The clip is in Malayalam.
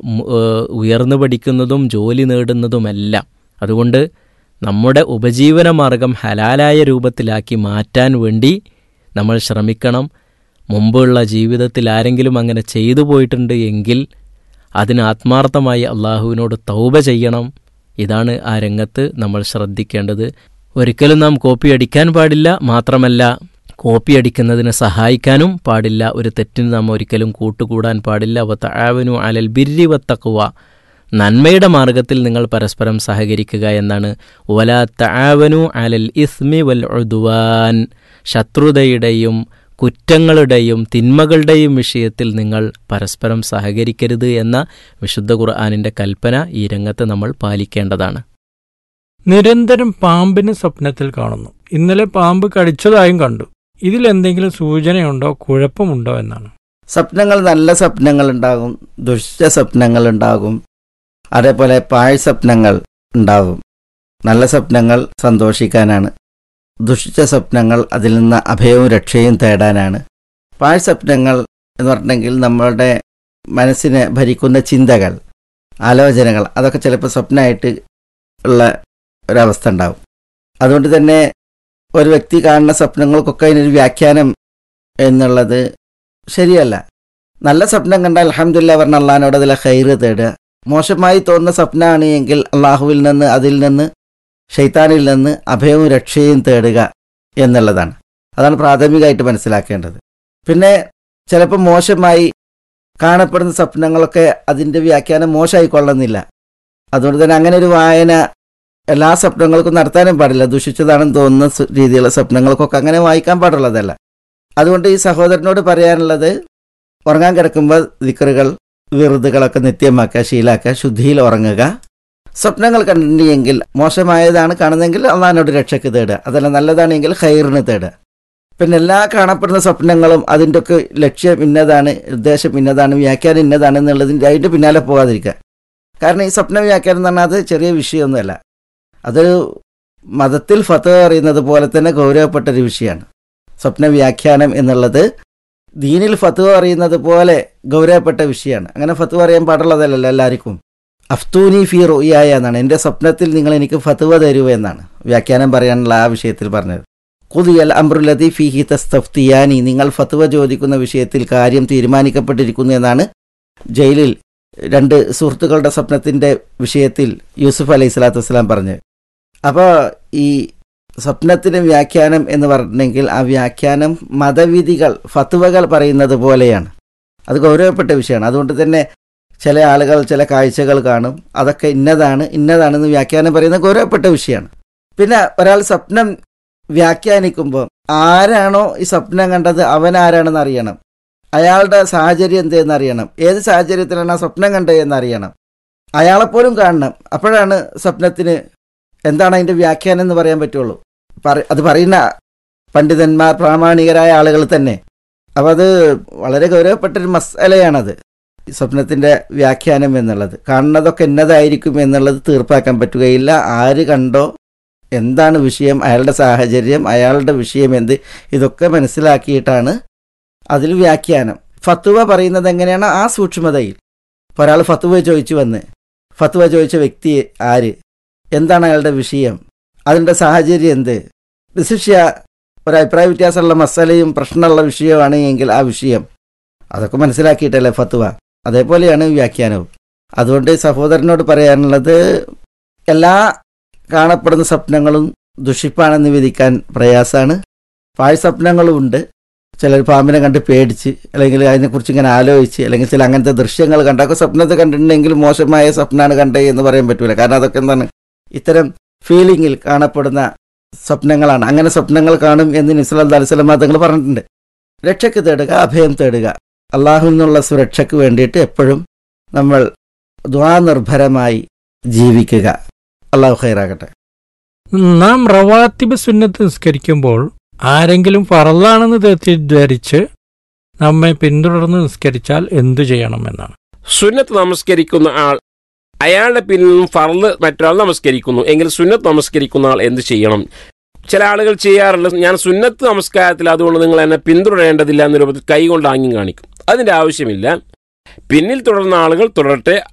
മു- ഏഹ് ഉയർന്നു പഠിക്കുന്നതും ജോലി നേടുന്നതുമെല്ലാം അതുകൊണ്ട് നമ്മുടെ ഉപജീവന മാർഗം ഹലാലായ രൂപത്തിലാക്കി മാറ്റാൻ വേണ്ടി നമ്മൾ ശ്രമിക്കണം മുമ്പുള്ള ജീവിതത്തിൽ ആരെങ്കിലും അങ്ങനെ ചെയ്തു പോയിട്ടുണ്ട് എങ്കിൽ അതിന് ആത്മാർത്ഥമായി അള്ളാഹുവിനോട് തൗബ ചെയ്യണം ഇതാണ് ആ രംഗത്ത് നമ്മൾ ശ്രദ്ധിക്കേണ്ടത് ഒരിക്കലും നാം കോപ്പി അടിക്കാൻ പാടില്ല മാത്രമല്ല കോപ്പി അടിക്കുന്നതിന് സഹായിക്കാനും പാടില്ല ഒരു തെറ്റിന് നാം ഒരിക്കലും കൂട്ടുകൂടാൻ പാടില്ല വത്തആവനു അലൽ ബിരി വത്തക്കുവ നന്മയുടെ മാർഗത്തിൽ നിങ്ങൾ പരസ്പരം സഹകരിക്കുക എന്നാണ് വല തആവനു അലൽ ഇസ്മി വൽ ഉദ്വാൻ ശത്രുതയുടെയും കുറ്റങ്ങളുടെയും തിന്മകളുടെയും വിഷയത്തിൽ നിങ്ങൾ പരസ്പരം സഹകരിക്കരുത് എന്ന വിശുദ്ധ ഖുർആാനിൻ്റെ കൽപ്പന ഈ രംഗത്ത് നമ്മൾ പാലിക്കേണ്ടതാണ് നിരന്തരം പാമ്പിനെ സ്വപ്നത്തിൽ കാണുന്നു ഇന്നലെ പാമ്പ് കടിച്ചതായും കണ്ടു ഇതിൽ എന്തെങ്കിലും സൂചനയുണ്ടോ കുഴപ്പമുണ്ടോ എന്നാണ് സ്വപ്നങ്ങൾ നല്ല സ്വപ്നങ്ങൾ ഉണ്ടാകും ദുഷ്ട സ്വപ്നങ്ങൾ ഉണ്ടാകും അതേപോലെ പാഴ് സ്വപ്നങ്ങൾ ഉണ്ടാകും നല്ല സ്വപ്നങ്ങൾ സന്തോഷിക്കാനാണ് ദുഷിച്ച സ്വപ്നങ്ങൾ അതിൽ നിന്ന് അഭയവും രക്ഷയും തേടാനാണ് പാഴ് സ്വപ്നങ്ങൾ എന്ന് പറഞ്ഞിട്ടുണ്ടെങ്കിൽ നമ്മളുടെ മനസ്സിനെ ഭരിക്കുന്ന ചിന്തകൾ ആലോചനകൾ അതൊക്കെ ചിലപ്പോൾ സ്വപ്നമായിട്ട് ഉള്ള ഒരവസ്ഥ ഉണ്ടാവും അതുകൊണ്ട് തന്നെ ഒരു വ്യക്തി കാണുന്ന സ്വപ്നങ്ങൾക്കൊക്കെ അതിനൊരു വ്യാഖ്യാനം എന്നുള്ളത് ശരിയല്ല നല്ല സ്വപ്നം കണ്ടാൽ അലഹമില്ല പറഞ്ഞ അള്ളഹാനോട് അതിലെ ഹൈറ് തേടുക മോശമായി തോന്നുന്ന സ്വപ്നമാണ് എങ്കിൽ അള്ളാഹുവിൽ നിന്ന് അതിൽ നിന്ന് ഷെയ്ത്താനിൽ നിന്ന് അഭയവും രക്ഷയും തേടുക എന്നുള്ളതാണ് അതാണ് പ്രാഥമികമായിട്ട് മനസ്സിലാക്കേണ്ടത് പിന്നെ ചിലപ്പോൾ മോശമായി കാണപ്പെടുന്ന സ്വപ്നങ്ങളൊക്കെ അതിൻ്റെ വ്യാഖ്യാനം മോശമായി കൊള്ളുന്നില്ല അതുകൊണ്ട് തന്നെ അങ്ങനെ ഒരു വായന എല്ലാ സ്വപ്നങ്ങൾക്കും നടത്താനും പാടില്ല ദുഷിച്ചതാണെന്ന് തോന്നുന്ന സു- രീതിയിലുള്ള സ്വപ്നങ്ങൾക്കൊക്കെ അങ്ങനെ വായിക്കാൻ പാടുള്ളതല്ല അതുകൊണ്ട് ഈ സഹോദരനോട് പറയാനുള്ളത് ഉറങ്ങാൻ കിടക്കുമ്പോൾ ദിക്കറുകൾ വിറുതുകളൊക്കെ നിത്യമാക്കുക ശീലാക്കുക ശുദ്ധിയിൽ ഉറങ്ങുക സ്വപ്നങ്ങൾ കണ്ടിട്ടുണ്ടെങ്കിൽ മോശമായതാണ് കാണുന്നതെങ്കിൽ അള്ളഹാനോട് രക്ഷയ്ക്ക് തേടുക അതല്ല നല്ലതാണെങ്കിൽ ഹൈറിന് തേടുക പിന്നെ എല്ലാ കാണപ്പെടുന്ന സ്വപ്നങ്ങളും അതിൻ്റെ ഒക്കെ ലക്ഷ്യം ഇന്നതാണ് ഉദ്ദേശം ഇന്നതാണ് വ്യാഖ്യാനം ഇന്നതാണ് എന്നുള്ളതിൻ്റെ അതിൻ്റെ പിന്നാലെ പോകാതിരിക്കുക കാരണം ഈ സ്വപ്ന വ്യാഖ്യാനം എന്ന് പറഞ്ഞാൽ അത് ചെറിയ വിഷയമൊന്നുമല്ല അതൊരു മതത്തിൽ ഫത്ത് അറിയുന്നത് പോലെ തന്നെ ഗൗരവപ്പെട്ട ഒരു വിഷയമാണ് സ്വപ്ന വ്യാഖ്യാനം എന്നുള്ളത് ദീനിൽ ഫത്വ അറിയുന്നത് പോലെ ഗൗരവപ്പെട്ട വിഷയമാണ് അങ്ങനെ ഫത്വ അറിയാൻ പാടുള്ളതല്ലല്ലോ എല്ലാവർക്കും അഫ്തൂനി ഫി റോയായ എന്നാണ് എൻ്റെ സ്വപ്നത്തിൽ നിങ്ങൾ എനിക്ക് ഫത്വ തരൂ എന്നാണ് വ്യാഖ്യാനം പറയാനുള്ള ആ വിഷയത്തിൽ പറഞ്ഞത് കുതിയൽ അമ്രുലതി ഫിഹി തസ്തഫ്തിയാനി നിങ്ങൾ ഫത്വ ചോദിക്കുന്ന വിഷയത്തിൽ കാര്യം തീരുമാനിക്കപ്പെട്ടിരിക്കുന്നു എന്നാണ് ജയിലിൽ രണ്ട് സുഹൃത്തുക്കളുടെ സ്വപ്നത്തിൻ്റെ വിഷയത്തിൽ യൂസുഫ് അലൈഹി സ്വലാത്തു വസ്സലാം പറഞ്ഞത് അപ്പോൾ ഈ സ്വപ്നത്തിന് വ്യാഖ്യാനം എന്ന് പറഞ്ഞിട്ടുണ്ടെങ്കിൽ ആ വ്യാഖ്യാനം മതവിധികൾ ഫത്വകൾ പറയുന്നത് പോലെയാണ് അത് ഗൗരവപ്പെട്ട വിഷയമാണ് അതുകൊണ്ട് തന്നെ ചില ആളുകൾ ചില കാഴ്ചകൾ കാണും അതൊക്കെ ഇന്നതാണ് ഇന്നതാണെന്ന് വ്യാഖ്യാനം പറയുന്നത് ഗൗരവപ്പെട്ട വിഷയമാണ് പിന്നെ ഒരാൾ സ്വപ്നം വ്യാഖ്യാനിക്കുമ്പോൾ ആരാണോ ഈ സ്വപ്നം കണ്ടത് അവൻ ആരാണെന്ന് അറിയണം അയാളുടെ സാഹചര്യം എന്തെന്ന് അറിയണം ഏത് സാഹചര്യത്തിലാണ് ആ സ്വപ്നം കണ്ടത് എന്ന് അറിയണം അയാളെപ്പോലും കാണണം അപ്പോഴാണ് സ്വപ്നത്തിന് എന്താണ് അതിൻ്റെ വ്യാഖ്യാനം എന്ന് പറയാൻ പറ്റുള്ളൂ പറ- അത് പറയുന്ന പണ്ഡിതന്മാർ പ്രാമാണികരായ ആളുകൾ തന്നെ അപ്പം അത് വളരെ ഗൗരവപ്പെട്ടൊരു മസലയാണത് ഈ സ്വപ്നത്തിൻ്റെ വ്യാഖ്യാനം എന്നുള്ളത് കാണുന്നതൊക്കെ എന്നതായിരിക്കും എന്നുള്ളത് തീർപ്പാക്കാൻ പറ്റുകയില്ല ആര് കണ്ടോ എന്താണ് വിഷയം അയാളുടെ സാഹചര്യം അയാളുടെ വിഷയം എന്ത് ഇതൊക്കെ മനസ്സിലാക്കിയിട്ടാണ് അതിൽ വ്യാഖ്യാനം ഫത്തുവ പറയുന്നത് എങ്ങനെയാണ് ആ സൂക്ഷ്മതയിൽ ഇപ്പോൾ ഒരാൾ ഫത്തുവ ചോദിച്ചു വന്ന് ഫത്തുവ ചോദിച്ച വ്യക്തി ആര് എന്താണ് അയാളുടെ വിഷയം അതിൻ്റെ സാഹചര്യം എന്ത് വിശിഷ്യ ഒരു അഭിപ്രായ വ്യത്യാസമുള്ള മസാലയും പ്രശ്നമുള്ള വിഷയമാണ് എങ്കിൽ ആ വിഷയം അതൊക്കെ മനസ്സിലാക്കിയിട്ടല്ലേ ഫത്തുവ അതേപോലെയാണ് വ്യാഖ്യാനവും അതുകൊണ്ട് സഹോദരനോട് പറയാനുള്ളത് എല്ലാ കാണപ്പെടുന്ന സ്വപ്നങ്ങളും ദുഷിപ്പാണെന്ന് വിധിക്കാൻ പ്രയാസമാണ് പാഴ് സ്വപ്നങ്ങളും ഉണ്ട് ചിലർ പാമ്പിനെ കണ്ട് പേടിച്ച് അല്ലെങ്കിൽ അതിനെക്കുറിച്ച് ഇങ്ങനെ ആലോചിച്ച് അല്ലെങ്കിൽ ചില അങ്ങനത്തെ ദൃശ്യങ്ങൾ കണ്ടൊക്കെ സ്വപ്നത്തെ കണ്ടിട്ടുണ്ടെങ്കിൽ മോശമായ സ്വപ്നമാണ് കണ്ടത് എന്ന് പറയാൻ പറ്റൂല കാരണം അതൊക്കെ എന്താണ് ഇത്തരം ഫീലിങ്ങിൽ കാണപ്പെടുന്ന സ്വപ്നങ്ങളാണ് അങ്ങനെ സ്വപ്നങ്ങൾ കാണും എന്ന് നിസ്ലാം അലിസ്ലാം തങ്ങൾ പറഞ്ഞിട്ടുണ്ട് രക്ഷയ്ക്ക് തേടുക അഭയം തേടുക അള്ളാഹു നിന്നുള്ള സുരക്ഷയ്ക്ക് വേണ്ടിയിട്ട് എപ്പോഴും നമ്മൾ ദ്വാനിർഭരമായി ജീവിക്കുക അള്ളാഹു ഖൈറാകട്ടെ നാം റവാത്തിബ് സുന്നത്ത് നിസ്കരിക്കുമ്പോൾ ആരെങ്കിലും ഫറലാണെന്ന് തെറ്റിദ്ധരിച്ച് നമ്മെ പിന്തുടർന്ന് നിസ്കരിച്ചാൽ എന്തു ചെയ്യണം എന്നാണ് സുന്നത്ത് നമസ്കരിക്കുന്ന ആൾ അയാളുടെ പിന്നിൽ നിന്നും ഫർള് മറ്റൊരാൾ നമസ്കരിക്കുന്നു എങ്കിൽ സുന്നത്ത് നമസ്കരിക്കുന്ന ആൾ എന്ത് ചെയ്യണം ചില ആളുകൾ ചെയ്യാറുണ്ട് ഞാൻ സുന്നത്ത് നമസ്കാരത്തിൽ അതുകൊണ്ട് നിങ്ങൾ എന്നെ പിന്തുടരേണ്ടതില്ല എന്ന രൂപത്തിൽ കൈ കൊണ്ട് ആംഗ്യം കാണിക്കും അതിൻ്റെ ആവശ്യമില്ല പിന്നിൽ തുടർന്ന ആളുകൾ തുടരട്ടെ